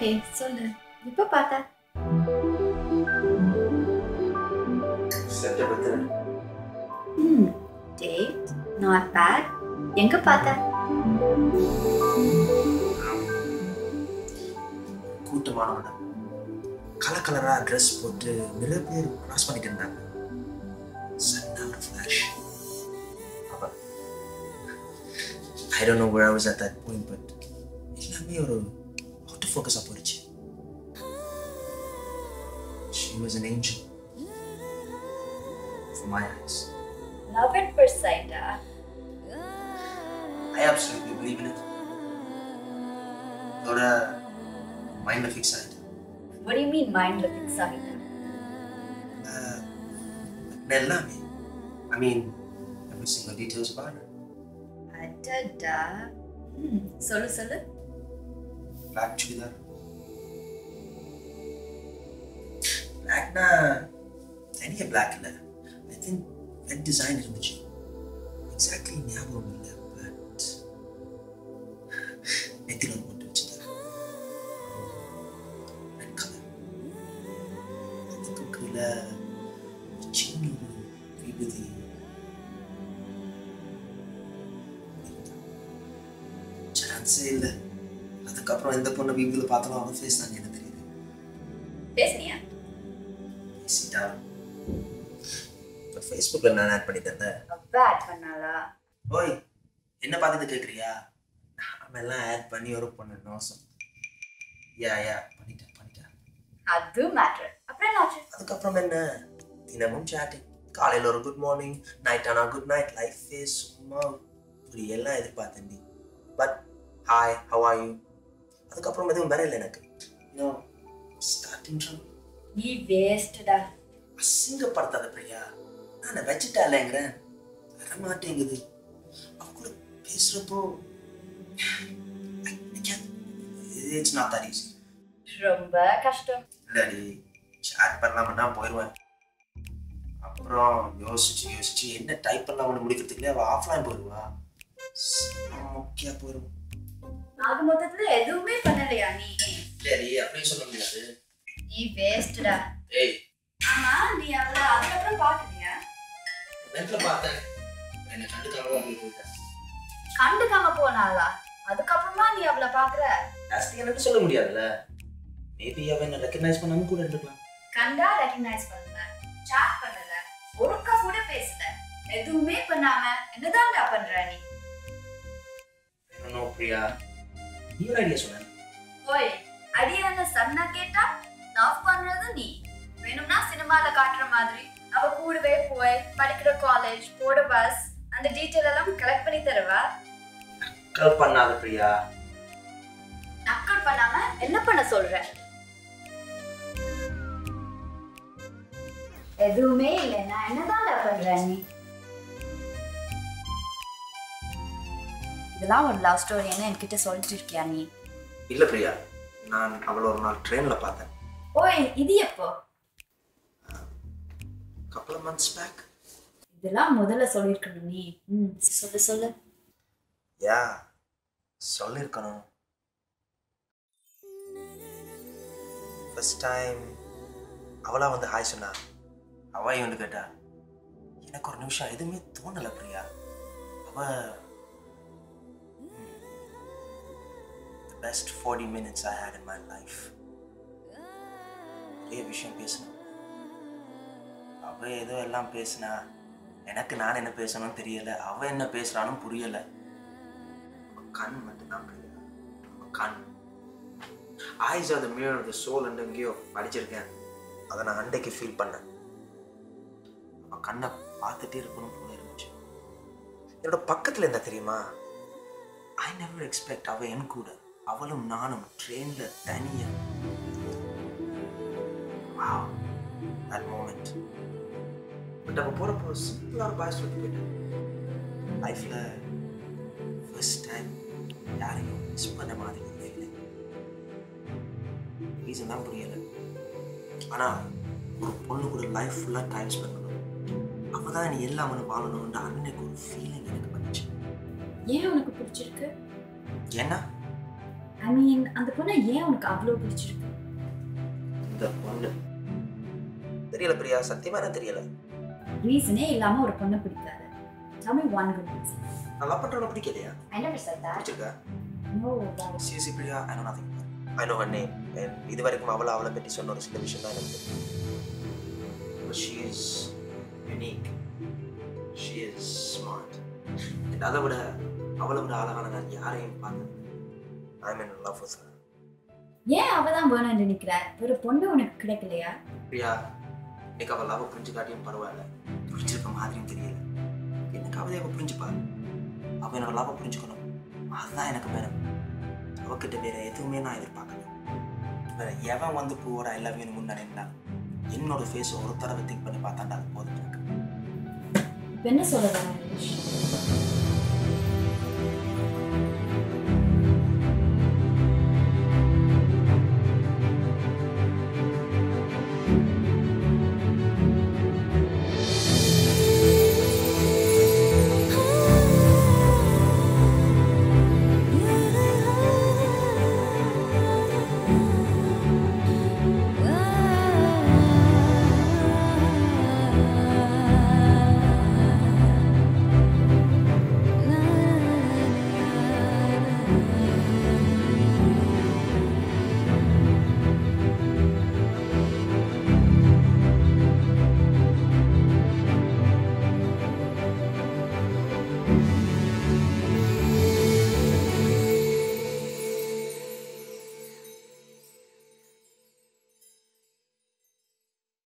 Okay சொல்லு இப்ப பார்த்த செப்டம்பர் தேர்ட் ம் டேட் நாட் பேட் எங்க பார்த்த கூட்டமான இடம் கலர் கலரா ட்ரெஸ் போட்டு நிறைய பேர் கிராஸ் பண்ணிட்டு இருந்தாங்க சன்னா ஒரு ஃபிளாஷ் அப்ப I don't know where I was at that point but எல்லாமே ஒரு அவுட் ஃபோக்கஸாக போயிடுச்சு she was an angel for my eyes love at first சைட்டா I absolutely believe in it அதோட மைண்டில் ஃபிக்ஸ் ஆகிட்டு what do you mean மைண்ட்ல fix ஆகிட்ட எல்லாமே I mean every single details about it அடடா ம் சொல்லு சொல்லு பிளாக் சுடிதார் பிளாக்னா தனியாக பிளாக் இல்லை ஐ திங்க் ரெட் டிசைன் இருந்துச்சு எக்ஸாக்ட்லி ஞாபகம் இல்லை பட் நெத்தியில் போட்டு வச்சுதான் ரெட் கலர் அதுக்கு கீழே ஒரு சின்ன ஒரு விபதி சான்ஸே இல்லை அதுக்கப்புறம் எந்த பொண்ணை வீட்டில் பார்த்தாலும் அவன் ஃபேஸ் தான் எனக்கு தெரியுது பேசுனியா பேசிட்டா இப்போ ஃபேஸ்புக்கில் நான் ஆட் பண்ணி தந்தேன் பேட் பண்ணாளா ஓய் என்ன பார்த்துட்டு கேட்குறியா நாம எல்லாம் ஆட் பண்ணி ஒரு பொண்ணு நோசம் யா யா பண்ணிட்டேன் பண்ணிட்டேன் அது மேட்ரு அப்புறம் என்னாச்சு அதுக்கப்புறம் என்ன தினமும் சேட்டிங் காலையில் ஒரு குட் மார்னிங் நைட் ஆனால் குட் நைட் லைஃப் ஃபேஸ் சும்மா இப்படி எல்லாம் எதிர்பார்த்தேன் நீ but hi how are you அதுக்கப்புறம் எதுவும் வேற இல்லை எனக்கு இன்னும் ஸ்டார்டிங் ட்ரபிள் நீ வேஸ்ட்டடா அசிங்கப்படுத்தாத பிரியா நான் வச்சுட்டாலேங்கிறேன் வரமாட்டேங்குது அவ கூட பேசுறப்போ இட்ஸ் நாட் தட் ஈஸி ரொம்ப கஷ்டம் இல்லடி சாட் பண்ணலாம்னா போயிடுவேன் அப்புறம் யோசிச்சு யோசிச்சு என்ன டைப் பண்ணலாம்னு முடிக்கிறதுக்குள்ளே அவள் ஆஃப்லைன் போயிடுவா முக்கியா போயிடும் ஆக மொத்தத்துல எதுவுமே பண்ணலையா நீ சரி அப்படியும் சொல்ல முடியாது நீ வேஸ்ட்டடா ஏய் ஆமா நீ அவள அதுக்கப்புறம் பாக்கலையா நெட்ல பார்த்தேன் என்னை கண்டுக்காம அப்படி போயிட்டேன் கண்டுக்காம போனாளா அதுக்கப்புறமா நீ அவள பாக்குற ஜாஸ்தி எனக்கு சொல்ல முடியாதுல்ல மேபி அவன் என்ன ரெக்கக்னைஸ் பண்ணாம கூட இருக்கலாம் கண்டா ரெக்கக்னைஸ் பண்ணல சாட் பண்ணல ஒருக்கா கூட பேசல எதுவுமே பண்ணாம என்னதான்டா பண்ற நீ நோ பிரியா நீ ஒரு ஐடியா சொன்ன ஓய் அடியான சன்னா கேட்டா லவ் பண்றது நீ வேணும்னா சினிமால காட்டுற மாதிரி அவ கூடவே போய் படிக்கிற காலேஜ் போட பஸ் அந்த டீட்டெயில் எல்லாம் கலெக்ட் பண்ணி தருவா கல் பண்ணாத பிரியா நக்கல் பண்ணாம என்ன பண்ண சொல்ற எதுவுமே இல்லை நான் என்னதான் பண்ற நீ இதெல்லாம் ஒரு லவ் ஸ்டோரின்னு என்கிட்ட சொல்லிட்டு இருக்கியா நீ இல்ல பிரியா நான் அவளை ஒரு நாள் ட்ரெயின்ல பார்த்தேன் ஓய் இது எப்போ couple of months back இதெல்லாம் முதல்ல சொல்லிருக்கணும் நீ ம் சொல்லு சொல்லு யா சொல்லியிருக்கணும் ஃபர்ஸ்ட் டைம் அவளா வந்து ஹாய் சொன்னா அவ வந்து கேட்டா எனக்கு ஒரு நிமிஷம் எதுவுமே தோணல பிரியா அவ best forty minutes I hate in my life நிறைய விஷயம் பேசணும் அவ ஏதோ எல்லாம் பேசினா எனக்கு நான் என்ன பேசணும்னு தெரியல அவ என்ன பேசுறானும் புரியல அவ கண் மட்டும்தான் புரியல அவ கண் eyes are the mirror of the soul எங்கேயோ படிச்சிருக்கேன் அதை நான் அன்றைக்கு ஃபீல் பண்ணேன் அவ கண்ணை பார்த்துட்டே இருக்கணும் போல இருந்துச்சு என்னோட பக்கத்துல இருந்தா தெரியுமா ஐ நெவர் எக்ஸ்பெக்ட் அவ என் கூட அவளும் நானும் ட்ரெயின்ல தனியா wow that moment பட் அவ போறப்போ சிம்பிளா ஒரு பாய் சொல்லிட்டு போயிட்டேன் லைஃப்ல ஃபர்ஸ்ட் டைம் யாரையும் மிஸ் பண்ண மாதிரி ஒரு ஃபீலிங் ரீசன் தான் புரியல ஆனா ஒரு பொண்ணு கூட லைஃப் ஃபுல்லாக டைம் ஸ்பெண்ட் பண்ணணும் அவ தான் நீ எல்லாமே வாழணும்ன்ற அன்னைக்கு ஒரு ஃபீலிங் எனக்கு வந்துச்சு ஏன் உனக்கு பிடிச்சிருக்கு ஏன்னா ஐ மீன் அந்த பொண்ணை ஏன் உனக்கு அவ்வளோ பிடிச்சிருக்கு இந்த பொண்ணு தெரியல பிரியா சத்தியமா எனக்கு தெரியல ரீசனே இல்லாம ஒரு பொண்ணை பிடிக்காது Tell me one good reason. நான் லவ் பண்றவங்க பிடிக்கலையா I never said that. பிடிச்சிருக்கா No, that is சிசி Priya I know nothing I know her name இது வரைக்கும் அவளை அவளை பற்றி சொன்ன ஒரு சில விஷயம் தான் எனக்கு தெரியும் she is unique she is smart and அதை விட அவளை விட அழகான நான் யாரையும் பார்த்தது ஐ மீன் லவ் வித் ஏன் அவ தான் வேணும்னு நினைக்கிற ஒரு பொண்ணு உனக்கு கிடைக்கலையா பிரியா எனக்கு அவள் லவ் புரிஞ்சு காட்டியும் பரவாயில்ல புரிஞ்சிருக்க மாதிரியும் தெரியல எனக்கு அவளே அவள் புரிஞ்சுப்பா அவள் என்னோட லவ் புரிஞ்சுக்கணும் அதுதான் எனக்கு வேணும் அவகிட்ட வேற எதுவுமே நான் எதிர்பார்க்கல வேற எவன் வந்து பூவோட ஐ லவ் யூ முன்னாடினா என்னோட ஃபேஸ் ஒரு தடவை திங்க் பண்ணி பார்த்தாண்டா அது போதும் எனக்கு இப்ப என்ன சொல்ல வர